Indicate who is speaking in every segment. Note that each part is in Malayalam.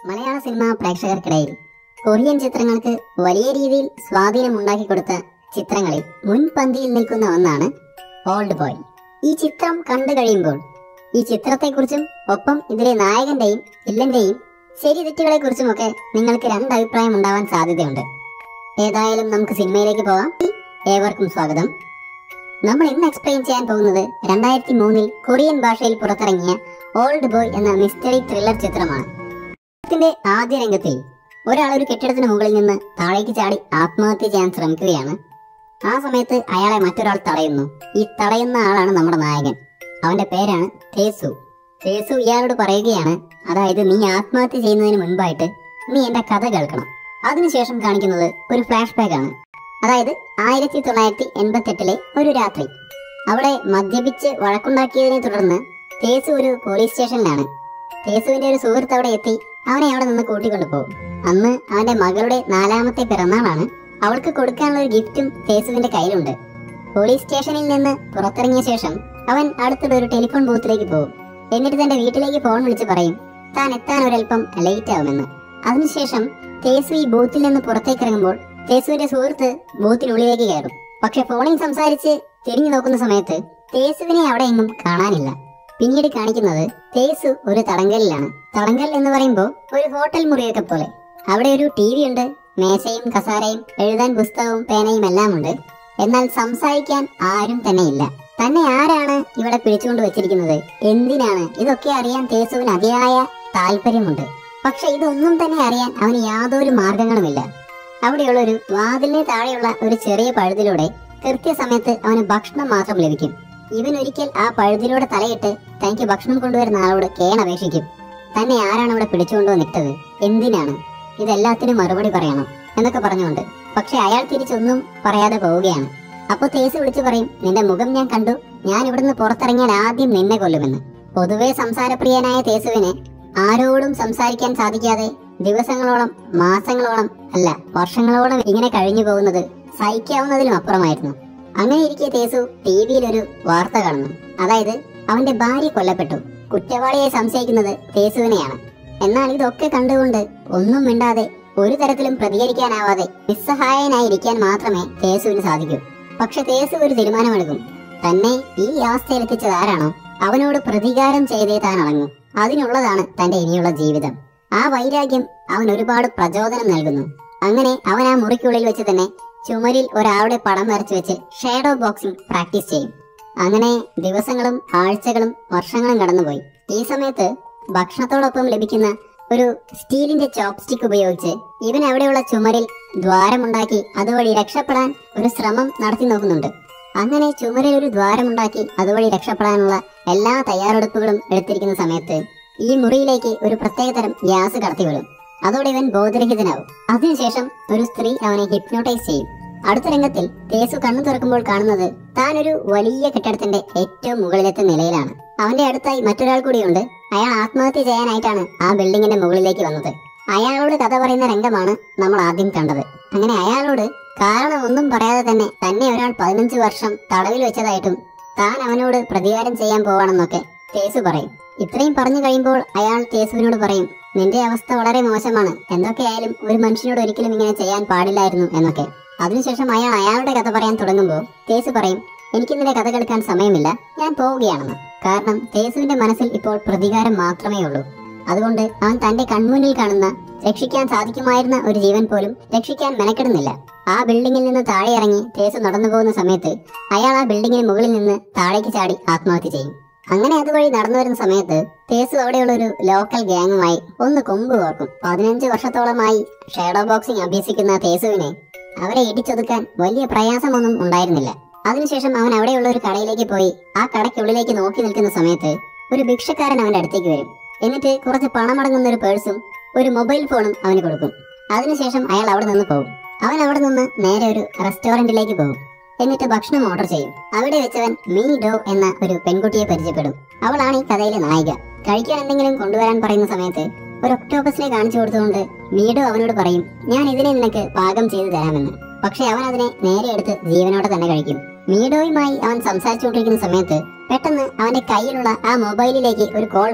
Speaker 1: മലയാള സിനിമാ പ്രേക്ഷകർക്കിടയിൽ കൊറിയൻ ചിത്രങ്ങൾക്ക് വലിയ രീതിയിൽ സ്വാധീനം ഉണ്ടാക്കി കൊടുത്ത ചിത്രങ്ങളിൽ മുൻപന്തിയിൽ നിൽക്കുന്ന ഒന്നാണ് ഓൾഡ് ബോയ് ഈ ചിത്രം കണ്ടു കഴിയുമ്പോൾ ഈ ചിത്രത്തെക്കുറിച്ചും ഒപ്പം ഇതിലെ നായകന്റെയും വില്ലന്റെയും ശരി തെറ്റുകളെ കുറിച്ചുമൊക്കെ നിങ്ങൾക്ക് രണ്ട് അഭിപ്രായം ഉണ്ടാവാൻ സാധ്യതയുണ്ട് ഏതായാലും നമുക്ക് സിനിമയിലേക്ക് പോകാം ഏവർക്കും സ്വാഗതം നമ്മൾ ഇന്ന് എക്സ്പ്ലെയിൻ ചെയ്യാൻ പോകുന്നത് രണ്ടായിരത്തി മൂന്നിൽ കൊറിയൻ ഭാഷയിൽ പുറത്തിറങ്ങിയ ഓൾഡ് ബോയ് എന്ന മിസ്റ്ററി ത്രില്ലർ ചിത്രമാണ് ചിത്രത്തിന്റെ ആദ്യ രംഗത്തിൽ ഒരാൾ ഒരു കെട്ടിടത്തിന് മുകളിൽ നിന്ന് താഴേക്ക് ചാടി ആത്മഹത്യ ചെയ്യാൻ ശ്രമിക്കുകയാണ് ആ സമയത്ത് അയാളെ മറ്റൊരാൾ തടയുന്നു ഈ തടയുന്ന ആളാണ് നമ്മുടെ നായകൻ അവന്റെ പേരാണ് തേസു തേസു ഇയാളോട് പറയുകയാണ് അതായത് നീ ആത്മഹത്യ ചെയ്യുന്നതിന് മുൻപായിട്ട് നീ എന്റെ കഥ കേൾക്കണം അതിനുശേഷം കാണിക്കുന്നത് ഒരു ഫ്ലാഷ് ബാക്ക് ആണ് അതായത് ആയിരത്തി തൊള്ളായിരത്തി എൺപത്തി എട്ടിലെ ഒരു രാത്രി അവിടെ മദ്യപിച്ച് വഴക്കുണ്ടാക്കിയതിനെ തുടർന്ന് തേസു ഒരു പോലീസ് സ്റ്റേഷനിലാണ് തേസുവിന്റെ ഒരു സുഹൃത്ത് അവിടെ എത്തി അവനെ അവിടെ നിന്ന് കൂട്ടിക്കൊണ്ടു പോകും അന്ന് അവന്റെ മകളുടെ നാലാമത്തെ പിറന്നാളാണ് അവൾക്ക് കൊടുക്കാനുള്ള ഒരു ഗിഫ്റ്റും തേസുവിന്റെ കയ്യിലുണ്ട് പോലീസ് സ്റ്റേഷനിൽ നിന്ന് പുറത്തിറങ്ങിയ ശേഷം അവൻ അടുത്തുള്ള ഒരു ടെലിഫോൺ ബൂത്തിലേക്ക് പോകും എന്നിട്ട് തന്റെ വീട്ടിലേക്ക് ഫോൺ വിളിച്ച് പറയും താൻ എത്താൻ ഒരൽപ്പം ലേറ്റ് ആവുമെന്ന് അതിനുശേഷം തേസു ഈ ബൂത്തിൽ നിന്ന് പുറത്തേക്ക് ഇറങ്ങുമ്പോൾ തേസുവിന്റെ സുഹൃത്ത് ബൂത്തിനുള്ളിലേക്ക് കയറും പക്ഷെ ഫോണിൽ സംസാരിച്ച് തിരിഞ്ഞു നോക്കുന്ന സമയത്ത് തേസുവിനെ അവിടെ എങ്ങും കാണാനില്ല പിന്നീട് കാണിക്കുന്നത് തേസു ഒരു തടങ്കലിലാണ് തടങ്കൽ എന്ന് പറയുമ്പോൾ ഒരു ഹോട്ടൽ മുറിയൊക്കെ പോലെ അവിടെ ഒരു ടി വി ഉണ്ട് മേശയും കസാരയും എഴുതാൻ പുസ്തകവും പേനയും എല്ലാം ഉണ്ട് എന്നാൽ സംസാരിക്കാൻ ആരും തന്നെ ഇല്ല തന്നെ ആരാണ് ഇവിടെ പിടിച്ചുകൊണ്ട് വെച്ചിരിക്കുന്നത് എന്തിനാണ് ഇതൊക്കെ അറിയാൻ തേസുവിന് അതിയായ താല്പര്യമുണ്ട് പക്ഷെ ഇതൊന്നും തന്നെ അറിയാൻ അവന് യാതൊരു മാർഗങ്ങളുമില്ല അവിടെയുള്ള ഒരു വാതിലിന് താഴെയുള്ള ഒരു ചെറിയ പഴുതിലൂടെ കൃത്യസമയത്ത് അവന് ഭക്ഷണം മാത്രം ലഭിക്കും ഇവൻ ഒരിക്കൽ ആ പഴുതിലൂടെ തലയിട്ട് തനിക്ക് ഭക്ഷണം കൊണ്ടുവരുന്ന ആളോട് കേണപേക്ഷിക്കും തന്നെ ആരാണ് ഇവിടെ പിടിച്ചുകൊണ്ടുവന്നിട്ടത് എന്തിനാണ് ഇതെല്ലാത്തിനും മറുപടി പറയണം എന്നൊക്കെ പറഞ്ഞുകൊണ്ട് പക്ഷെ അയാൾ തിരിച്ചൊന്നും പറയാതെ പോവുകയാണ് അപ്പൊ തേസ് വിളിച്ചു പറയും നിന്റെ മുഖം ഞാൻ കണ്ടു ഞാൻ ഇവിടുന്ന് പുറത്തിറങ്ങിയാൽ ആദ്യം നിന്നെ കൊല്ലുമെന്ന് പൊതുവെ സംസാരപ്രിയനായ തേസുവിന് ആരോടും സംസാരിക്കാൻ സാധിക്കാതെ ദിവസങ്ങളോളം മാസങ്ങളോളം അല്ല വർഷങ്ങളോളം ഇങ്ങനെ കഴിഞ്ഞു പോകുന്നത് സഹിക്കാവുന്നതിലും അപ്പുറമായിരുന്നു അങ്ങനെ ഇരിക്കെ തേസു ടി വിയിൽ ഒരു വാർത്ത കാണുന്നു അതായത് അവന്റെ ഭാര്യ കൊല്ലപ്പെട്ടു കുറ്റവാളിയെ സംശയിക്കുന്നത് തേസുവിനെയാണ് എന്നാൽ ഇതൊക്കെ കണ്ടുകൊണ്ട് ഒന്നും മിണ്ടാതെ ഒരു തരത്തിലും പ്രതികരിക്കാനാവാതെ നിസ്സഹായനായിരിക്കാൻ മാത്രമേ തേസുവിന് സാധിക്കൂ പക്ഷെ തേസു ഒരു തീരുമാനമെടുക്കും തന്നെ ഈ അവസ്ഥയിലെത്തിച്ചത് ആരാണോ അവനോട് പ്രതികാരം ചെയ്തേ താൻ അടങ്ങും അതിനുള്ളതാണ് തന്റെ ഇനിയുള്ള ജീവിതം ആ വൈരാഗ്യം അവൻ ഒരുപാട് പ്രചോദനം നൽകുന്നു അങ്ങനെ അവൻ ആ മുറിക്കുള്ളിൽ വെച്ച് തന്നെ ചുമരിൽ ഒരാളുടെ പടം വരച്ചു വെച്ച് ഷേഡോ ബോക്സിംഗ് പ്രാക്ടീസ് ചെയ്യും അങ്ങനെ ദിവസങ്ങളും ആഴ്ചകളും വർഷങ്ങളും കടന്നുപോയി ഈ സമയത്ത് ഭക്ഷണത്തോടൊപ്പം ലഭിക്കുന്ന ഒരു സ്റ്റീലിന്റെ ചോപ്സ്റ്റിക് ഉപയോഗിച്ച് ഇവൻ അവിടെയുള്ള ചുമരിൽ ദ്വാരമുണ്ടാക്കി അതുവഴി രക്ഷപ്പെടാൻ ഒരു ശ്രമം നടത്തി നോക്കുന്നുണ്ട് അങ്ങനെ ചുമരിൽ ഒരു ദ്വാരമുണ്ടാക്കി അതുവഴി രക്ഷപ്പെടാനുള്ള എല്ലാ തയ്യാറെടുപ്പുകളും എടുത്തിരിക്കുന്ന സമയത്ത് ഈ മുറിയിലേക്ക് ഒരു പ്രത്യേകതരം ഗ്യാസ് കടത്തിവിടും അതോടെ ഇവൻ ബോധരഹിതനാവും അതിനുശേഷം ഒരു സ്ത്രീ അവനെ ഹിപ്നോട്ടൈസ് ചെയ്യും അടുത്ത രംഗത്തിൽ തേസു കണ്ണു തുറക്കുമ്പോൾ കാണുന്നത് താൻ ഒരു വലിയ കെട്ടിടത്തിന്റെ ഏറ്റവും മുകളിലത്തെ നിലയിലാണ് അവന്റെ അടുത്തായി മറ്റൊരാൾ കൂടിയുണ്ട് അയാൾ ആത്മഹത്യ ചെയ്യാനായിട്ടാണ് ആ ബിൽഡിങ്ങിന്റെ മുകളിലേക്ക് വന്നത് അയാളോട് കഥ പറയുന്ന രംഗമാണ് നമ്മൾ ആദ്യം കണ്ടത് അങ്ങനെ അയാളോട് കാരണം ഒന്നും പറയാതെ തന്നെ തന്നെ ഒരാൾ പതിനഞ്ച് വർഷം തടവിൽ വെച്ചതായിട്ടും താൻ അവനോട് പ്രതികാരം ചെയ്യാൻ പോവാണെന്നൊക്കെ തേസു പറയും ഇത്രയും പറഞ്ഞു കഴിയുമ്പോൾ അയാൾ തേസുവിനോട് പറയും നിന്റെ അവസ്ഥ വളരെ മോശമാണ് എന്തൊക്കെയായാലും ഒരു മനുഷ്യനോട് ഒരിക്കലും ഇങ്ങനെ ചെയ്യാൻ പാടില്ലായിരുന്നു എന്നൊക്കെ അതിനുശേഷം അയാൾ അയാളുടെ കഥ പറയാൻ തുടങ്ങുമ്പോൾ തേസു പറയും എനിക്ക് നിന്റെ കഥ കേൾക്കാൻ സമയമില്ല ഞാൻ പോവുകയാണെന്ന് കാരണം തേസുവിന്റെ മനസ്സിൽ ഇപ്പോൾ പ്രതികാരം മാത്രമേ ഉള്ളൂ അതുകൊണ്ട് അവൻ തന്റെ കൺമുന്നിൽ കാണുന്ന രക്ഷിക്കാൻ സാധിക്കുമായിരുന്ന ഒരു ജീവൻ പോലും രക്ഷിക്കാൻ മെനക്കെടുന്നില്ല ആ ബിൽഡിങ്ങിൽ നിന്ന് താഴെ ഇറങ്ങി തേസു നടന്നു പോകുന്ന സമയത്ത് അയാൾ ആ ബിൽഡിങ്ങിന് മുകളിൽ നിന്ന് താഴേക്ക് ചാടി ആത്മഹത്യ ചെയ്യും അങ്ങനെ അതുവഴി നടന്നു വരുന്ന സമയത്ത് തേസു അവിടെയുള്ള ഒരു ലോക്കൽ ഗ്യാങ്ങുമായി ഒന്ന് കൊമ്പ് കോർക്കും പതിനഞ്ച് വർഷത്തോളമായി ഷേഡോ ബോക്സിംഗ് അഭ്യസിക്കുന്ന തേസുവിനെ അവരെ ഇടിച്ചൊതുക്കാൻ വലിയ പ്രയാസമൊന്നും ഉണ്ടായിരുന്നില്ല അതിനുശേഷം അവൻ അവിടെയുള്ള ഒരു കടയിലേക്ക് പോയി ആ കടയ്ക്കുള്ളിലേക്ക് നോക്കി നിൽക്കുന്ന സമയത്ത് ഒരു ഭിക്ഷക്കാരൻ അവന്റെ അടുത്തേക്ക് വരും എന്നിട്ട് കുറച്ച് പണമടങ്ങുന്ന ഒരു പേഴ്സും ഒരു മൊബൈൽ ഫോണും അവന് കൊടുക്കും അതിനുശേഷം അയാൾ അവിടെ നിന്ന് പോകും അവൻ അവിടെ നിന്ന് നേരെ ഒരു റെസ്റ്റോറന്റിലേക്ക് പോകും എന്നിട്ട് ഭക്ഷണം ഓർഡർ ചെയ്യും അവിടെ വെച്ചവൻ മീ ഡോ എന്ന ഒരു പെൺകുട്ടിയെ പരിചയപ്പെടും അവളാണ് ഈ കഥയിലെ നായിക കഴിക്കാൻ എന്തെങ്കിലും കൊണ്ടുവരാൻ പറയുന്ന സമയത്ത് ഒരു ഒക്ടോപസിനെ കാണിച്ചു കൊടുത്തുകൊണ്ട് മീഡോ അവനോട് പറയും ഞാൻ ഇതിനെ നിനക്ക് പാകം ചെയ്തു തരാമെന്ന് പക്ഷെ അവൻ അതിനെ നേരെ എടുത്ത് ജീവനോടെ തന്നെ കഴിക്കും മീഡോയുമായി അവൻ സംസാരിച്ചുകൊണ്ടിരിക്കുന്ന സമയത്ത് പെട്ടെന്ന് അവന്റെ കയ്യിലുള്ള ആ മൊബൈലിലേക്ക് ഒരു കോൾ വരും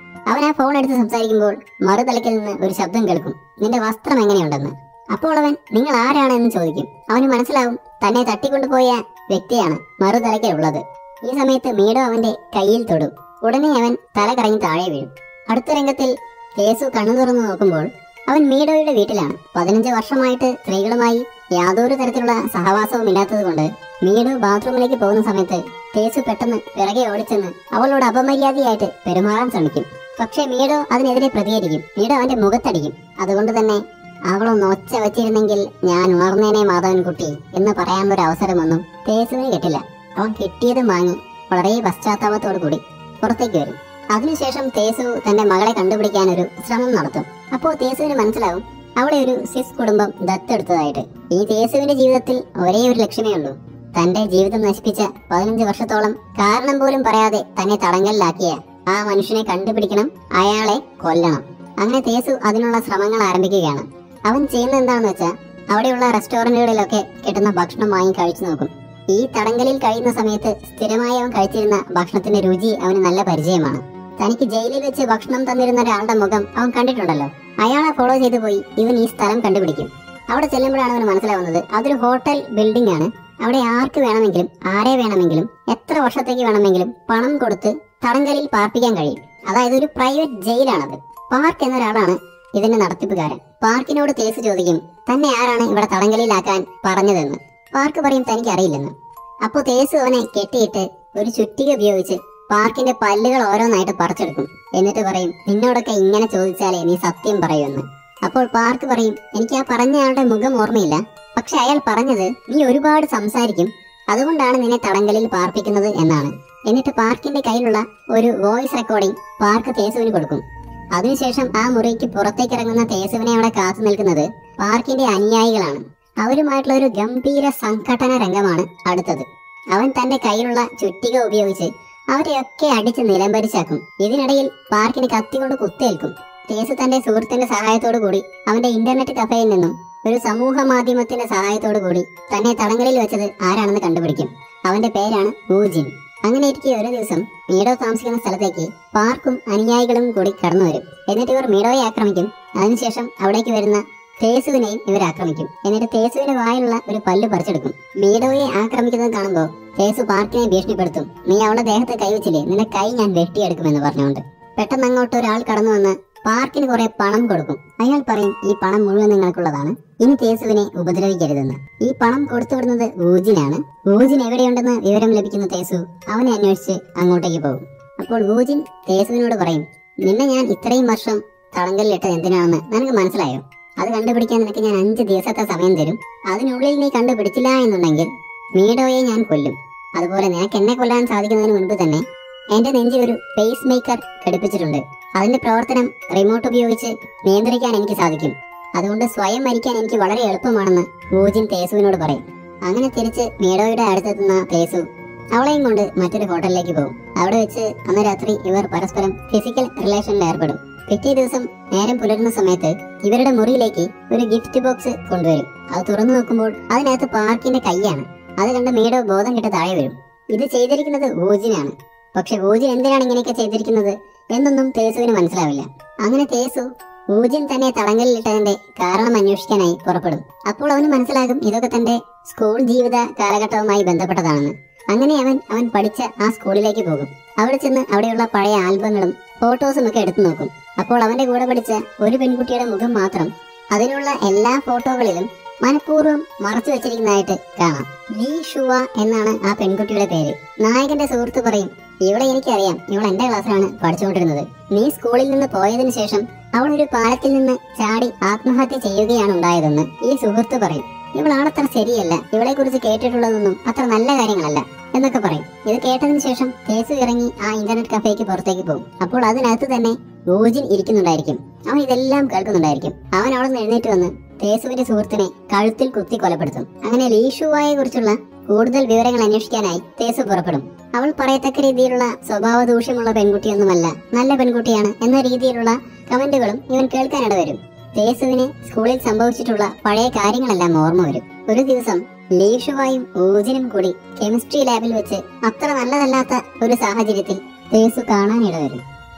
Speaker 1: അവൻ ആ ഫോൺ എടുത്ത് സംസാരിക്കുമ്പോൾ മറുതലക്കിൽ നിന്ന് ഒരു ശബ്ദം കേൾക്കും നിന്റെ വസ്ത്രം എങ്ങനെയുണ്ടെന്ന് അപ്പോൾ അവൻ നിങ്ങൾ ആരാണ് എന്ന് ചോദിക്കും അവന് മനസ്സിലാവും തന്നെ തട്ടിക്കൊണ്ടുപോയ വ്യക്തിയാണ് മറുതലക്കിലുള്ളത് ഈ സമയത്ത് മീഡോ അവന്റെ കയ്യിൽ തൊടും ഉടനെ അവൻ തല കറങ്ങി താഴെ വീഴും അടുത്ത രംഗത്തിൽ കേസു കണ്ണു തുറന്നു നോക്കുമ്പോൾ അവൻ മീഡോയുടെ വീട്ടിലാണ് പതിനഞ്ച് വർഷമായിട്ട് സ്ത്രീകളുമായി യാതൊരു തരത്തിലുള്ള സഹവാസവും ഇല്ലാത്തത് കൊണ്ട് മീഡോ ബാത്റൂമിലേക്ക് പോകുന്ന സമയത്ത് തേസു പെട്ടെന്ന് പിറകെ ഓടിച്ചെന്ന് അവളോട് അപമര്യാദയായിട്ട് പെരുമാറാൻ ശ്രമിക്കും പക്ഷേ മീഡോ അതിനെതിരെ പ്രതികരിക്കും മീഡോ അവന്റെ മുഖത്തടിക്കും അതുകൊണ്ട് തന്നെ അവളൊന്ന് ഒച്ച വച്ചിരുന്നെങ്കിൽ ഞാൻ ഉണർന്നേനെ മാധവൻകുട്ടി എന്ന് പറയാനുള്ള ഒരു അവസരമൊന്നും തേസുവിന് കിട്ടില്ല അവൻ കിട്ടിയതും വാങ്ങി വളരെ പശ്ചാത്താപത്തോടു കൂടി പുറത്തേക്ക് വരും അതിനുശേഷം തേസു തന്റെ മകളെ കണ്ടുപിടിക്കാൻ ഒരു ശ്രമം നടത്തും അപ്പോൾ തേസുവിന് മനസ്സിലാവും അവിടെ ഒരു സിസ് കുടുംബം ദത്തെടുത്തതായിട്ട് ഈ തേസുവിന്റെ ജീവിതത്തിൽ ഒരേ ഒരു ലക്ഷ്യമേ ഉള്ളൂ തന്റെ ജീവിതം നശിപ്പിച്ച പതിനഞ്ച് വർഷത്തോളം കാരണം പോലും പറയാതെ തന്നെ തടങ്കലിലാക്കിയ ആ മനുഷ്യനെ കണ്ടുപിടിക്കണം അയാളെ കൊല്ലണം അങ്ങനെ തേസു അതിനുള്ള ശ്രമങ്ങൾ ആരംഭിക്കുകയാണ് അവൻ ചെയ്യുന്നത് എന്താണെന്ന് വെച്ചാൽ അവിടെയുള്ള റെസ്റ്റോറന്റുകളിലൊക്കെ കിട്ടുന്ന ഭക്ഷണം വാങ്ങി കഴിച്ചു നോക്കും ഈ തടങ്കലിൽ കഴിയുന്ന സമയത്ത് സ്ഥിരമായി അവൻ കഴിച്ചിരുന്ന ഭക്ഷണത്തിന്റെ രുചി അവന് നല്ല പരിചയമാണ് തനിക്ക് ജയിലിൽ വെച്ച് ഭക്ഷണം തന്നിരുന്ന ഒരാളുടെ മുഖം അവൻ കണ്ടിട്ടുണ്ടല്ലോ അയാളെ ഫോളോ ചെയ്തു പോയി ഇവൻ ഈ സ്ഥലം കണ്ടുപിടിക്കും അവിടെ ചെല്ലുമ്പോഴാണ് അവന് മനസ്സിലാവുന്നത് അതൊരു ഹോട്ടൽ ബിൽഡിംഗ് ആണ് അവിടെ ആർക്ക് വേണമെങ്കിലും ആരെ വേണമെങ്കിലും എത്ര വർഷത്തേക്ക് വേണമെങ്കിലും പണം കൊടുത്ത് തടങ്കലിൽ പാർപ്പിക്കാൻ കഴിയും അതായത് ഒരു പ്രൈവറ്റ് ജയിലാണത് പാർക്ക് എന്നൊരാളാണ് ഇതിന്റെ നടത്തിപ്പുകാരൻ പാർക്കിനോട് തേസ് ചോദിക്കും തന്നെ ആരാണ് ഇവിടെ തടങ്കലിലാക്കാൻ പറഞ്ഞതെന്ന് പാർക്ക് പറയും തനിക്ക് അറിയില്ലെന്ന് അപ്പോൾ തേസ് അവനെ കെട്ടിയിട്ട് ഒരു ചുറ്റിക ഉപയോഗിച്ച് പാർക്കിന്റെ പല്ലുകൾ ഓരോന്നായിട്ട് പറിച്ചെടുക്കും എന്നിട്ട് പറയും നിന്നോടൊക്കെ ഇങ്ങനെ ചോദിച്ചാലേ നീ സത്യം പറയുമെന്ന് അപ്പോൾ പാർക്ക് പറയും എനിക്ക് ആ പറഞ്ഞയാളുടെ മുഖം ഓർമ്മയില്ല പക്ഷെ അയാൾ പറഞ്ഞത് നീ ഒരുപാട് സംസാരിക്കും അതുകൊണ്ടാണ് നിന്നെ തടങ്കലിൽ പാർപ്പിക്കുന്നത് എന്നാണ് എന്നിട്ട് പാർക്കിന്റെ കയ്യിലുള്ള ഒരു വോയിസ് റെക്കോർഡിംഗ് പാർക്ക് തേസുവിന് കൊടുക്കും അതിനുശേഷം ആ മുറിക്ക് പുറത്തേക്ക് ഇറങ്ങുന്ന തേസുവിനെ അവിടെ കാത്തു നിൽക്കുന്നത് പാർക്കിന്റെ അനുയായികളാണ് അവരുമായിട്ടുള്ള ഒരു ഗംഭീര സംഘടന രംഗമാണ് അടുത്തത് അവൻ തന്റെ കയ്യിലുള്ള ചുറ്റിക ഉപയോഗിച്ച് അവരെയൊക്കെ അടിച്ച് നിലംപരിച്ചാക്കും ഇതിനിടയിൽ പാർക്കിന് കത്തികൊണ്ട് കുത്തേൽക്കും തേസ് തന്റെ സുഹൃത്തിന്റെ സഹായത്തോടു കൂടി അവന്റെ ഇന്റർനെറ്റ് കഫേയിൽ നിന്നും ഒരു സമൂഹ മാധ്യമത്തിന്റെ സഹായത്തോടു കൂടി തന്നെ തടങ്കലിൽ വെച്ചത് ആരാണെന്ന് കണ്ടുപിടിക്കും അവന്റെ പേരാണ് ഊജിൻ അങ്ങനെ ഇരിക്കെ ഒരു ദിവസം മീഡോ താമസിക്കുന്ന സ്ഥലത്തേക്ക് പാർക്കും അനുയായികളും കൂടി കടന്നു വരും എന്നിട്ട് ഇവർ മീഡോയെ ആക്രമിക്കും അതിനുശേഷം അവിടേക്ക് വരുന്ന തേസുവിനെയും ഇവർ ആക്രമിക്കും എന്നിട്ട് തേസുവിന്റെ വായിലുള്ള ഒരു പല്ല് പറിച്ചെടുക്കും മീഡോയെ ആക്രമിക്കുന്നത് കാണുമ്പോൾ തേസു പാർക്കിനെ ഭീഷണിപ്പെടുത്തും നീ അവളുടെ ദേഹത്ത് കൈവച്ചില്ലേ നിന്റെ കൈ ഞാൻ വെട്ടിയെടുക്കുമെന്ന് പറഞ്ഞുകൊണ്ട് പെട്ടെന്ന് അങ്ങോട്ട് ഒരാൾ കടന്നു വന്ന് പാർക്കിന് കുറെ പണം കൊടുക്കും അയാൾ പറയും ഈ പണം മുഴുവൻ നിങ്ങൾക്കുള്ളതാണ് ഇനി തേസുവിനെ ഉപദ്രവിക്കരുതെന്ന് ഈ പണം കൊടുത്തുവിടുന്നത് ഊജിനാണ് ഊജിൻ എവിടെയുണ്ടെന്ന് വിവരം ലഭിക്കുന്ന തേസു അവനെ അന്വേഷിച്ച് അങ്ങോട്ടേക്ക് പോകും അപ്പോൾ ഊജിൻ തേസുവിനോട് പറയും നിന്നെ ഞാൻ ഇത്രയും വർഷം തടങ്കലിലിട്ടത് എന്തിനാണെന്ന് നിനക്ക് മനസ്സിലായോ അത് കണ്ടുപിടിക്കാൻ നിനക്ക് ഞാൻ അഞ്ച് ദിവസത്തെ സമയം തരും അതിനുള്ളിൽ നീ കണ്ടുപിടിച്ചില്ല എന്നുണ്ടെങ്കിൽ മീഡോയെ ഞാൻ കൊല്ലും അതുപോലെ നിനക്ക് എന്നെ കൊല്ലാൻ സാധിക്കുന്നതിന് മുൻപ് തന്നെ എന്റെ നെഞ്ചിൽ ഒരു പേസ് മേക്കർ ഘടിപ്പിച്ചിട്ടുണ്ട് അതിന്റെ പ്രവർത്തനം റിമോട്ട് ഉപയോഗിച്ച് നിയന്ത്രിക്കാൻ എനിക്ക് സാധിക്കും അതുകൊണ്ട് സ്വയം മരിക്കാൻ എനിക്ക് വളരെ എളുപ്പമാണെന്ന് ഊജിൻ തേസുവിനോട് പറയും അങ്ങനെ തിരിച്ച് മീഡോയുടെ അടുത്തെത്തുന്ന തേസു അവളെയും കൊണ്ട് മറ്റൊരു ഹോട്ടലിലേക്ക് പോകും അവിടെ വെച്ച് അന്ന് രാത്രി ഇവർ പരസ്പരം ഫിസിക്കൽ റിലേഷനിൽ ഏർപ്പെടും പിറ്റേ ദിവസം നേരം പുലരുന്ന സമയത്ത് ഇവരുടെ മുറിയിലേക്ക് ഒരു ഗിഫ്റ്റ് ബോക്സ് കൊണ്ടുവരും അത് തുറന്നു നോക്കുമ്പോൾ അതിനകത്ത് പാർക്കിന്റെ കൈയാണ് അത് കണ്ട് മീഡോ ബോധം കിട്ട താഴെ വീഴും ഇത് ചെയ്തിരിക്കുന്നത് ഊജിനാണ് പക്ഷെ ഊജിൻ എന്തിനാണ് ഇങ്ങനെയൊക്കെ ചെയ്തിരിക്കുന്നത് എന്നൊന്നും തേസുവിന് മനസ്സിലാവില്ല അങ്ങനെ തേസു ഊജിൻ തന്നെ തടങ്കലിലിട്ടതിന്റെ കാരണം അന്വേഷിക്കാനായി പുറപ്പെടും അപ്പോൾ അവന് മനസ്സിലാകും ഇതൊക്കെ തന്റെ സ്കൂൾ ജീവിത കാലഘട്ടവുമായി ബന്ധപ്പെട്ടതാണെന്ന് അങ്ങനെ അവൻ അവൻ പഠിച്ച ആ സ്കൂളിലേക്ക് പോകും അവിടെ ചെന്ന് അവിടെയുള്ള പഴയ ആൽബങ്ങളും ഫോട്ടോസും ഒക്കെ എടുത്തു നോക്കും അപ്പോൾ അവന്റെ കൂടെ പഠിച്ച ഒരു പെൺകുട്ടിയുടെ മുഖം മാത്രം അതിലുള്ള എല്ലാ ഫോട്ടോകളിലും മനഃപൂർവ്വം മറച്ചു വെച്ചിരിക്കുന്നതായിട്ട് കാണാം ലീ ഷുവ എന്നാണ് ആ പെൺകുട്ടിയുടെ പേര് നായകന്റെ സുഹൃത്ത് പറയും ഇവളെ എനിക്കറിയാം ഇവൾ എന്റെ ക്ലാസ്സിലാണ് പഠിച്ചുകൊണ്ടിരുന്നത് നീ സ്കൂളിൽ നിന്ന് പോയതിനു ശേഷം അവൾ ഒരു പാലത്തിൽ നിന്ന് ചാടി ആത്മഹത്യ ചെയ്യുകയാണ് ഉണ്ടായതെന്ന് ഈ സുഹൃത്ത് പറയും ഇവൾ ആളത്ര ശരിയല്ല ഇവളെ കുറിച്ച് കേട്ടിട്ടുള്ളതൊന്നും അത്ര നല്ല കാര്യങ്ങളല്ല എന്നൊക്കെ പറയും ഇത് കേട്ടതിന് ശേഷം കേസ് ഇറങ്ങി ആ ഇന്റർനെറ്റ് കഫേക്ക് പുറത്തേക്ക് പോകും അപ്പോൾ അതിനകത്ത് തന്നെ ഊജിൻ ഇരിക്കുന്നുണ്ടായിരിക്കും അവൻ ഇതെല്ലാം കേൾക്കുന്നുണ്ടായിരിക്കും അവൻ അവിടെ നിന്ന് എഴുന്നേറ്റ് വന്ന് തേസുവിന്റെ സുഹൃത്തിനെ കഴുത്തിൽ കുത്തി കൊലപ്പെടുത്തും അങ്ങനെ ലീഷുവായെ കുറിച്ചുള്ള കൂടുതൽ വിവരങ്ങൾ അന്വേഷിക്കാനായി തേസു പുറപ്പെടും അവൾ പറയത്തക്ക രീതിയിലുള്ള സ്വഭാവ ദൂഷ്യമുള്ള പെൺകുട്ടിയൊന്നുമല്ല നല്ല പെൺകുട്ടിയാണ് എന്ന രീതിയിലുള്ള കമന്റുകളും ഇവൻ കേൾക്കാനിട വരും തേസുവിന് സ്കൂളിൽ സംഭവിച്ചിട്ടുള്ള പഴയ കാര്യങ്ങളെല്ലാം ഓർമ്മ വരും ഒരു ദിവസം ലീഷുവായും ഊജിനും കൂടി കെമിസ്ട്രി ലാബിൽ വെച്ച് അത്ര നല്ലതല്ലാത്ത ഒരു സാഹചര്യത്തിൽ തേസു കാണാനിട വരും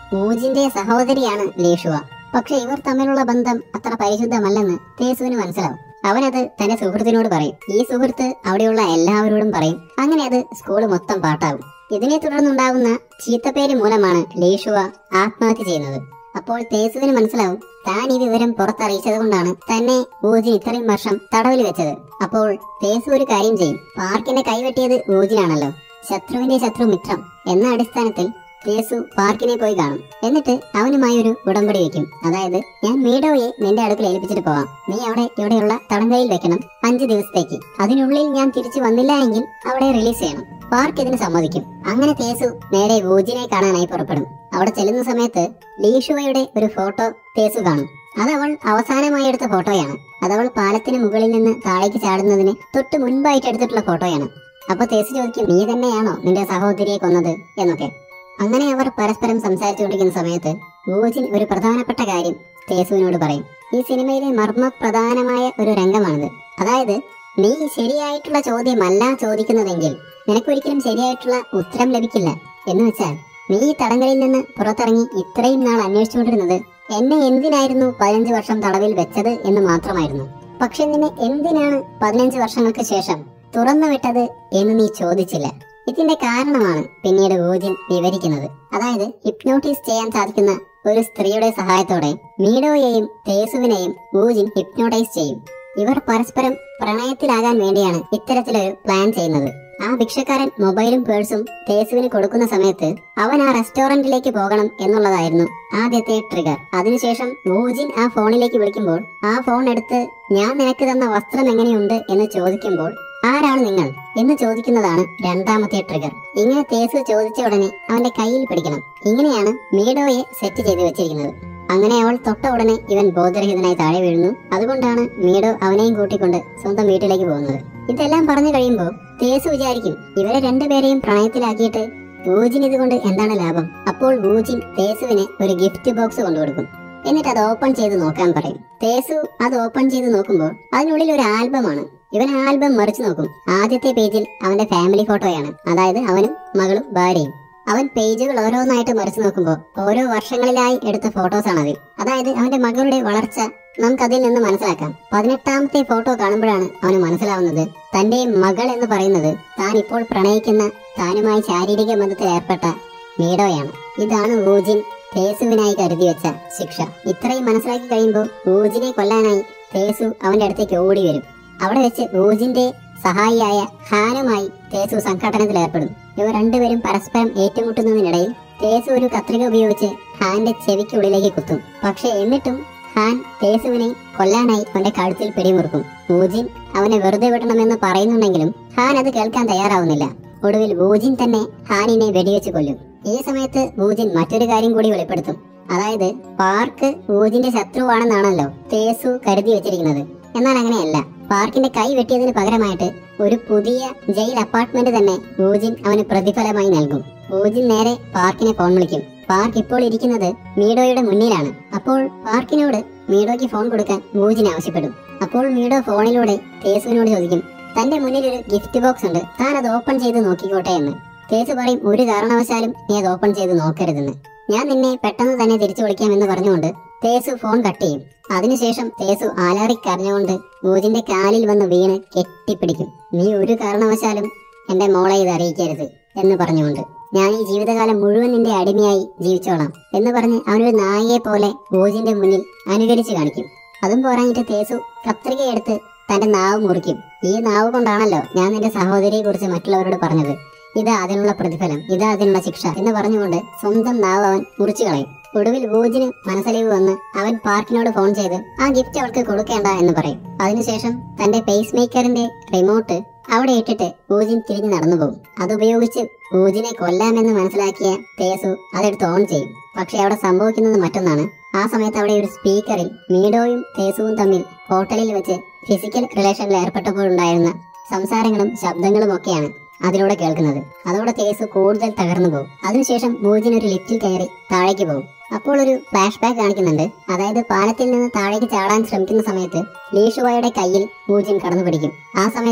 Speaker 1: ഊജിന്റെ സഹോദരിയാണ് ലേഷുവ പക്ഷെ ഇവർ തമ്മിലുള്ള ബന്ധം അത്ര പരിശുദ്ധമല്ലെന്ന് തേസുവിന് മനസ്സിലാവും അവനത് തന്റെ സുഹൃത്തിനോട് പറയും ഈ സുഹൃത്ത് അവിടെയുള്ള എല്ലാവരോടും പറയും അങ്ങനെ അത് സ്കൂൾ മൊത്തം പാട്ടാകും ഇതിനെ തുടർന്നുണ്ടാകുന്ന ചീത്തപ്പേര് മൂലമാണ് ലേഷുവ ആത്മഹത്യ ചെയ്യുന്നത് അപ്പോൾ തേസുവിന് മനസ്സിലാവും താൻ ഈ വിവരം പുറത്തറിയിച്ചത് കൊണ്ടാണ് തന്നെ ഊജിൻ ഇത്രയും വർഷം തടവിൽ വെച്ചത് അപ്പോൾ തേസു ഒരു കാര്യം ചെയ്യും പാർക്കിന്റെ കൈവെട്ടിയത് ഊജിനാണല്ലോ ശത്രുവിന്റെ ശത്രു മിത്രം എന്ന അടിസ്ഥാനത്തിൽ തേസു പാർക്കിനെ പോയി കാണും എന്നിട്ട് അവനുമായി ഒരു ഉടമ്പടി വെക്കും അതായത് ഞാൻ മീഡോയെ നിന്റെ അടുക്കൽ ഏൽപ്പിച്ചിട്ട് പോവാം നീ അവിടെ ഇവിടെയുള്ള തടങ്കയിൽ വെക്കണം അഞ്ചു ദിവസത്തേക്ക് അതിനുള്ളിൽ ഞാൻ തിരിച്ചു വന്നില്ല എങ്കിൽ അവിടെ റിലീസ് ചെയ്യണം പാർക്ക് ഇതിന് സമ്മതിക്കും അങ്ങനെ തേസു നേരെ ഊജിനെ കാണാനായി പുറപ്പെടും അവിടെ ചെല്ലുന്ന സമയത്ത് ലീഷുവയുടെ ഒരു ഫോട്ടോ തേസു കാണും അത് അവൾ അവസാനമായി എടുത്ത ഫോട്ടോയാണ് അത് അവൾ പാലത്തിന് മുകളിൽ നിന്ന് താഴേക്ക് ചാടുന്നതിന് തൊട്ട് മുൻപായിട്ട് എടുത്തിട്ടുള്ള ഫോട്ടോയാണ് അപ്പൊ തേസു ചോദിക്കും നീ തന്നെയാണോ നിന്റെ സഹോദരിയെ കൊന്നത് എന്നൊക്കെ അങ്ങനെ അവർ പരസ്പരം സംസാരിച്ചുകൊണ്ടിരിക്കുന്ന സമയത്ത് ഊജിൻ ഒരു പ്രധാനപ്പെട്ട കാര്യം തേസുവിനോട് പറയും ഈ സിനിമയിലെ മർമ്മപ്രധാനമായ ഒരു രംഗമാണിത് അതായത് നീ ശരിയായിട്ടുള്ള ചോദ്യമല്ല ചോദിക്കുന്നതെങ്കിൽ നിനക്കൊരിക്കലും ശരിയായിട്ടുള്ള ഉത്തരം ലഭിക്കില്ല എന്ന് വെച്ചാൽ നീ ഈ തടങ്കലിൽ നിന്ന് പുറത്തിറങ്ങി ഇത്രയും നാൾ അന്വേഷിച്ചുകൊണ്ടിരുന്നത് എന്നെ എന്തിനായിരുന്നു പതിനഞ്ച് വർഷം തടവിൽ വെച്ചത് എന്ന് മാത്രമായിരുന്നു പക്ഷെ നിന്നെ എന്തിനാണ് പതിനഞ്ച് വർഷങ്ങൾക്ക് ശേഷം തുറന്നു വിട്ടത് എന്ന് നീ ചോദിച്ചില്ല ഇതിന്റെ കാരണമാണ് പിന്നീട് ഊജിൻ വിവരിക്കുന്നത് അതായത് ഹിപ്നോട്ടിസ് ചെയ്യാൻ സാധിക്കുന്ന ഒരു സ്ത്രീയുടെ സഹായത്തോടെ മീഡോയെയും തേസുവിനെയും ഊജിൻ ഹിപ്നോട്ടൈസ് ചെയ്യും ഇവർ പരസ്പരം പ്രണയത്തിലാകാൻ വേണ്ടിയാണ് ഇത്തരത്തിലൊരു പ്ലാൻ ചെയ്യുന്നത് ആ ഭിക്ഷക്കാരൻ മൊബൈലും പേഴ്സും തേസുവിന് കൊടുക്കുന്ന സമയത്ത് അവൻ ആ റെസ്റ്റോറന്റിലേക്ക് പോകണം എന്നുള്ളതായിരുന്നു ആദ്യത്തെ ട്രിഗർ അതിനുശേഷം ഊജിൻ ആ ഫോണിലേക്ക് വിളിക്കുമ്പോൾ ആ ഫോൺ എടുത്ത് ഞാൻ നിനക്ക് തന്ന വസ്ത്രം എങ്ങനെയുണ്ട് എന്ന് ചോദിക്കുമ്പോൾ ആരാണ് നിങ്ങൾ എന്ന് ചോദിക്കുന്നതാണ് രണ്ടാമത്തെ ട്രിഗർ ഇങ്ങനെ തേസ് ചോദിച്ച ഉടനെ അവന്റെ കയ്യിൽ പിടിക്കണം ഇങ്ങനെയാണ് മീഡോയെ സെറ്റ് ചെയ്ത് വെച്ചിരിക്കുന്നത് അങ്ങനെ അവൾ തൊട്ട ഉടനെ ഇവൻ ബോധരഹിതനായി താഴെ വീഴുന്നു അതുകൊണ്ടാണ് മീഡോ അവനെയും കൂട്ടിക്കൊണ്ട് സ്വന്തം വീട്ടിലേക്ക് പോകുന്നത് ഇതെല്ലാം പറഞ്ഞു കഴിയുമ്പോൾ തേസ് വിചാരിക്കും ഇവരെ രണ്ടുപേരെയും പ്രണയത്തിലാക്കിയിട്ട് ഊജിൻ ഇതുകൊണ്ട് എന്താണ് ലാഭം അപ്പോൾ ഊജിൻ തേസുവിന് ഒരു ഗിഫ്റ്റ് ബോക്സ് കൊണ്ടുകൊടുക്കും എന്നിട്ട് അത് ഓപ്പൺ ചെയ്ത് നോക്കാൻ പറയും തേസു അത് ഓപ്പൺ ചെയ്ത് നോക്കുമ്പോൾ അതിനുള്ളിൽ ഒരു ആൽബമാണ് ഇവൻ ആൽബം മറിച്ചു നോക്കും ആദ്യത്തെ പേജിൽ അവന്റെ ഫാമിലി ഫോട്ടോയാണ് അതായത് അവനും മകളും ഭാര്യയും അവൻ പേജുകൾ ഓരോന്നായിട്ട് മറിച്ചു നോക്കുമ്പോൾ ഓരോ വർഷങ്ങളിലായി എടുത്ത ഫോട്ടോസ് ആണ് അതിൽ അതായത് അവന്റെ മകളുടെ വളർച്ച നമുക്ക് അതിൽ നിന്ന് മനസ്സിലാക്കാം പതിനെട്ടാമത്തെ ഫോട്ടോ കാണുമ്പോഴാണ് അവന് മനസ്സിലാവുന്നത് തന്റെ മകൾ എന്ന് പറയുന്നത് താൻ ഇപ്പോൾ പ്രണയിക്കുന്ന താനുമായി ശാരീരിക ബന്ധത്തിൽ ഏർപ്പെട്ട മീഡോയാണ് ഇതാണ് ഊജിൻ തേസുവിനായി കരുതി വെച്ച ശിക്ഷ ഇത്രയും മനസ്സിലാക്കി കഴിയുമ്പോൾ ഊജിനെ കൊല്ലാനായി തേസു അവന്റെ അടുത്തേക്ക് ഓടി വരും അവിടെ വെച്ച് ഊജിന്റെ സഹായിയായ ഹാനുമായി തേസു സംഘട്ടനത്തിൽ ഏർപ്പെടും ഇവർ രണ്ടുപേരും പരസ്പരം ഏറ്റുമുട്ടുന്നതിനിടയിൽ തേസു ഒരു കത്രിക ഉപയോഗിച്ച് ഹാന്റെ ചെവിക്കുള്ളിലേക്ക് കുത്തും പക്ഷെ എന്നിട്ടും ഹാൻ തേസുവിനെ കൊല്ലാനായി അവന്റെ കഴുത്തിൽ പിടിമുറുക്കും ഊജിൻ അവനെ വെറുതെ വിടണമെന്ന് പറയുന്നുണ്ടെങ്കിലും ഹാൻ അത് കേൾക്കാൻ തയ്യാറാവുന്നില്ല ഒടുവിൽ ഊജിൻ തന്നെ ഹാനിനെ വെടിവെച്ച് കൊല്ലും ഈ സമയത്ത് ഊജിൻ മറ്റൊരു കാര്യം കൂടി വെളിപ്പെടുത്തും അതായത് പാർക്ക് ഊജിന്റെ ശത്രുവാണെന്നാണല്ലോ തേസു കരുതി വെച്ചിരിക്കുന്നത് എന്നാൽ അങ്ങനെയല്ല പാർക്കിന്റെ കൈ വെട്ടിയതിന് പകരമായിട്ട് ഒരു പുതിയ ജയിൽ അപ്പാർട്ട്മെന്റ് തന്നെ ഊജിൻ അവന് പ്രതിഫലമായി നൽകും ഊജിൻ നേരെ പാർക്കിനെ ഫോൺ വിളിക്കും പാർക്ക് ഇപ്പോൾ ഇരിക്കുന്നത് മീഡോയുടെ മുന്നിലാണ് അപ്പോൾ പാർക്കിനോട് മീഡോയ്ക്ക് ഫോൺ കൊടുക്കാൻ ഊജിൻ ആവശ്യപ്പെടും അപ്പോൾ മീഡോ ഫോണിലൂടെ തേസുവിനോട് ചോദിക്കും തന്റെ മുന്നിൽ ഒരു ഗിഫ്റ്റ് ബോക്സ് ഉണ്ട് താൻ അത് ഓപ്പൺ ചെയ്ത് നോക്കിക്കോട്ടെ എന്ന് തേസ് പറയും ഒരു കാരണവശാലും നീ അത് ഓപ്പൺ ചെയ്ത് നോക്കരുതെന്ന് ഞാൻ നിന്നെ പെട്ടെന്ന് തന്നെ തിരിച്ചു വിളിക്കാമെന്ന് പറഞ്ഞുകൊണ്ട് തേസു ഫോൺ കട്ട് ചെയ്യും അതിനുശേഷം തേസു ആലാറി കരഞ്ഞുകൊണ്ട് ഊജിന്റെ കാലിൽ വന്ന് വീണ് കെട്ടിപ്പിടിക്കും നീ ഒരു കാരണവശാലും എന്റെ മോളെ ഇത് അറിയിക്കരുത് എന്ന് പറഞ്ഞുകൊണ്ട് ഞാൻ ഈ ജീവിതകാലം മുഴുവൻ നിന്റെ അടിമയായി ജീവിച്ചോളാം എന്ന് പറഞ്ഞ് അവനൊരു നായയെ പോലെ ഊജിന്റെ മുന്നിൽ അനുകരിച്ച് കാണിക്കും അതും പോരാഞ്ഞിട്ട് തേസു കത്രിക എടുത്ത് തന്റെ നാവ് മുറിക്കും ഈ നാവ് കൊണ്ടാണല്ലോ ഞാൻ നിന്റെ സഹോദരിയെ കുറിച്ച് മറ്റുള്ളവരോട് പറഞ്ഞത് ഇതാ അതിനുള്ള പ്രതിഫലം ഇതാ അതിനുള്ള ശിക്ഷ എന്ന് പറഞ്ഞുകൊണ്ട് സ്വന്തം നാവ് അവൻ മുറിച്ചു കളയും ഒടുവിൽ ഊജിന് മനസ്സലിവ് വന്ന് അവൻ പാർക്കിനോട് ഫോൺ ചെയ്ത് ആ ഗിഫ്റ്റ് അവൾക്ക് കൊടുക്കേണ്ട എന്ന് പറയും അതിനുശേഷം തന്റെ പേസ് മേക്കറിന്റെ റിമോട്ട് അവിടെ ഇട്ടിട്ട് ഊജിൻ തിരിഞ്ഞു നടന്നു പോകും അതുപയോഗിച്ച് ഊജിനെ കൊല്ലാമെന്ന് മനസ്സിലാക്കിയ തേസു അതെടുത്ത് ഓൺ ചെയ്യും പക്ഷെ അവിടെ സംഭവിക്കുന്നത് മറ്റൊന്നാണ് ആ സമയത്ത് അവിടെ ഒരു സ്പീക്കറിൽ മീഡോയും തേസുവും തമ്മിൽ ഹോട്ടലിൽ വെച്ച് ഫിസിക്കൽ റിലേഷനിൽ ഏർപ്പെട്ടപ്പോഴുണ്ടായിരുന്ന സംസാരങ്ങളും ശബ്ദങ്ങളും ഒക്കെയാണ് അതിലൂടെ കേൾക്കുന്നത് അതോടെ തേസ് കൂടുതൽ തകർന്നു പോകും അതിനുശേഷം മൂജിൻ ഒരു ലിഫ്റ്റിൽ കയറി താഴേക്ക് പോകും അപ്പോൾ ഒരു ഫ്ലാഷ് ബാക്ക് കാണിക്കുന്നുണ്ട് അതായത് പാലത്തിൽ നിന്ന് താഴേക്ക് ചാടാൻ ശ്രമിക്കുന്ന സമയത്ത് ലീഷുവായുടെ കയ്യിൽ മൂജിൻ കടന്നു പിടിക്കും ആ സമയത്ത്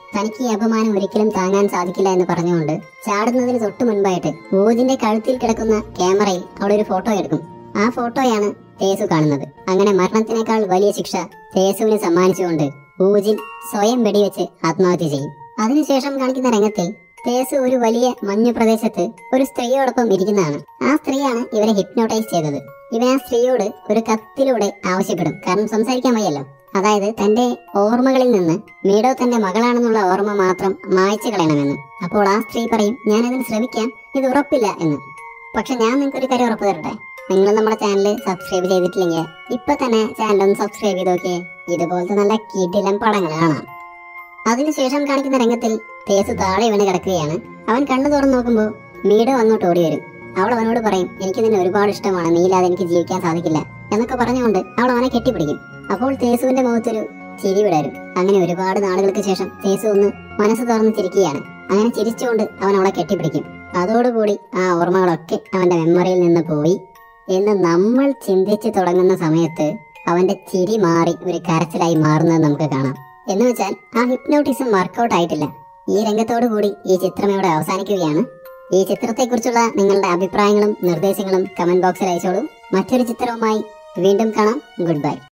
Speaker 1: തനിക്ക് ഈ അപമാനം ഒരിക്കലും താങ്ങാൻ സാധിക്കില്ല എന്ന് പറഞ്ഞുകൊണ്ട് ചാടുന്നതിന് തൊട്ടു മുൻപായിട്ട് ഊജിന്റെ കഴുത്തിൽ കിടക്കുന്ന ക്യാമറയിൽ അവൾ ഒരു ഫോട്ടോ എടുക്കും ആ ഫോട്ടോയാണ് തേസു കാണുന്നത് അങ്ങനെ മരണത്തിനേക്കാൾ വലിയ ശിക്ഷ തേസുവിന് സമ്മാനിച്ചുകൊണ്ട് ഊജിൻ സ്വയം വെടിവെച്ച് ആത്മഹത്യ ചെയ്യും അതിനുശേഷം കാണിക്കുന്ന രംഗത്തിൽ തേസു ഒരു വലിയ മഞ്ഞു പ്രദേശത്ത് ഒരു സ്ത്രീയോടൊപ്പം ഇരിക്കുന്നതാണ് ആ സ്ത്രീയാണ് ഇവരെ ഹിപ്നോട്ടൈസ് ചെയ്തത് ഇവൻ ആ സ്ത്രീയോട് ഒരു കത്തിലൂടെ ആവശ്യപ്പെടും കാരണം സംസാരിക്കാൻ വയ്യല്ലോ അതായത് തന്റെ ഓർമ്മകളിൽ നിന്ന് മീഡോ തന്റെ മകളാണെന്നുള്ള ഓർമ്മ മാത്രം മായ്ച്ചു കളയണമെന്ന് അപ്പോൾ ആ സ്ത്രീ പറയും ഞാൻ അതിന് ശ്രമിക്കാം ഇത് ഉറപ്പില്ല എന്ന് പക്ഷെ ഞാൻ നിങ്ങൾക്ക് ഒരു കാര്യം ഉറപ്പ് തരട്ടെ നിങ്ങൾ നമ്മുടെ ചാനൽ സബ്സ്ക്രൈബ് ചെയ്തിട്ടില്ലെങ്കിൽ ഇപ്പൊ തന്നെ ചാനൽ ഒന്ന് സബ്സ്ക്രൈബ് ചെയ്ത് നോക്കിയേ ഇതുപോലത്തെ നല്ല കിടിലം പടങ്ങൾ കാണാം അതിനുശേഷം കാണിക്കുന്ന രംഗത്തിൽ തേസ് താഴെ വീണ് കിടക്കുകയാണ് അവൻ കണ്ണു തുറന്ന് നോക്കുമ്പോൾ മീഡോ അങ്ങോട്ട് ഓടി വരും അവൾ അവനോട് പറയും എനിക്ക് നിന്നെ ഒരുപാട് ഇഷ്ടമാണ് നീ ഇല്ലാതെ എനിക്ക് ജീവിക്കാൻ സാധിക്കില്ല എന്നൊക്കെ പറഞ്ഞുകൊണ്ട് അവൾ അവനെ കെട്ടിപ്പിടിക്കും അപ്പോൾ തേസുവിന്റെ മുഖത്തൊരു ചിരി വിടരും അങ്ങനെ ഒരുപാട് നാളുകൾക്ക് ശേഷം തേസു ഒന്ന് മനസ്സ് തുറന്ന് ചിരിക്കുകയാണ് അങ്ങനെ ചിരിച്ചുകൊണ്ട് അവൻ അവളെ കെട്ടിപ്പിടിക്കും അതോടുകൂടി ആ ഓർമ്മകളൊക്കെ അവന്റെ മെമ്മറിയിൽ നിന്ന് പോയി എന്ന് നമ്മൾ ചിന്തിച്ചു തുടങ്ങുന്ന സമയത്ത് അവന്റെ ചിരി മാറി ഒരു കരച്ചിലായി മാറുന്നത് നമുക്ക് കാണാം എന്ന് വെച്ചാൽ ആ ഹിപ്നോട്ടിസം വർക്കൗട്ട് ആയിട്ടില്ല ഈ രംഗത്തോടു കൂടി ഈ ചിത്രം ഇവിടെ അവസാനിക്കുകയാണ് ഈ ചിത്രത്തെക്കുറിച്ചുള്ള നിങ്ങളുടെ അഭിപ്രായങ്ങളും നിർദ്ദേശങ്ങളും കമന്റ് ബോക്സിൽ അയച്ചോളൂ മറ്റൊരു ചിത്രവുമായി വീണ്ടും കാണാം ഗുഡ് ബൈ